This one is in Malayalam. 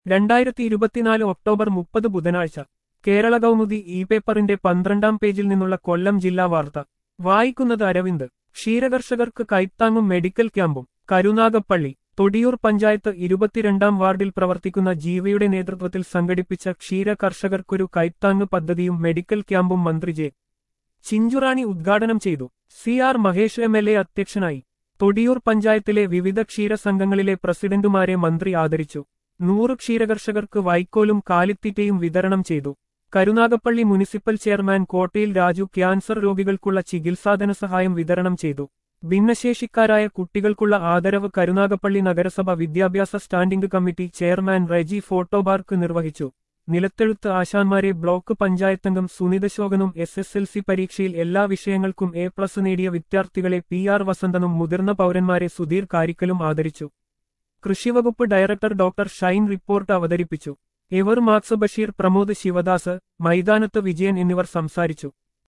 രണ്ടായിരത്തി ഇരുപത്തിനാല് ഒക്ടോബർ മുപ്പത് ബുധനാഴ്ച കേരള കൗമുദി ഇ പേപ്പറിന്റെ പന്ത്രണ്ടാം പേജിൽ നിന്നുള്ള കൊല്ലം ജില്ലാ വാർത്ത വായിക്കുന്നത് അരവിന്ദ് ക്ഷീരകർഷകർക്ക് കൈത്താങ്ങും മെഡിക്കൽ ക്യാമ്പും കരുനാഗപ്പള്ളി തൊടിയൂർ പഞ്ചായത്ത് ഇരുപത്തിരണ്ടാം വാർഡിൽ പ്രവർത്തിക്കുന്ന ജീവയുടെ നേതൃത്വത്തിൽ സംഘടിപ്പിച്ച ക്ഷീര കർഷകർക്കൊരു കൈത്താങ്ങ് പദ്ധതിയും മെഡിക്കൽ ക്യാമ്പും മന്ത്രി ജെ ചിഞ്ചുറാണി ഉദ്ഘാടനം ചെയ്തു C R Mahesh M L A അധ്യക്ഷനായി തൊടിയൂർ പഞ്ചായത്തിലെ വിവിധ ക്ഷീരസംഘങ്ങളിലെ പ്രസിഡന്റുമാരെ മന്ത്രി ആദരിച്ചു നൂറ് ക്ഷീരകർഷകർക്ക് വൈക്കോലും കാലിത്തീറ്റയും വിതരണം ചെയ്തു കരുനാഗപ്പള്ളി മുനിസിപ്പൽ ചെയർമാൻ കോട്ടയിൽ രാജു ക്യാൻസർ രോഗികൾക്കുള്ള ചികിത്സാധന സഹായം വിതരണം ചെയ്തു ഭിന്നശേഷിക്കാരായ കുട്ടികൾക്കുള്ള ആദരവ് കരുനാഗപ്പള്ളി നഗരസഭ വിദ്യാഭ്യാസ സ്റ്റാൻഡിംഗ് കമ്മിറ്റി ചെയർമാൻ റെജി ഫോട്ടോബാർക്ക് നിർവഹിച്ചു നിലത്തെഴുത്ത് ആശാന്മാരെ ബ്ലോക്ക് പഞ്ചായത്തംഗം സുനിത ശോകനും എസ് എസ് എൽ സി പരീക്ഷയിൽ എല്ലാ വിഷയങ്ങൾക്കും എ പ്ലസ് നേടിയ വിദ്യാർത്ഥികളെ പി ആർ വസന്തനും മുതിർന്ന പൗരന്മാരെ സുധീർ കാരിക്കലും ആദരിച്ചു കൃഷിവകുപ്പ് ഡയറക്ടർ ഡോക്ടർ ഷൈൻ റിപ്പോർട്ട് അവതരിപ്പിച്ചു എവർ മാക്സ് ബഷീർ പ്രമോദ് ശിവദാസ് മൈതാനത്ത് വിജയൻ എന്നിവർ സംസാരിച്ചു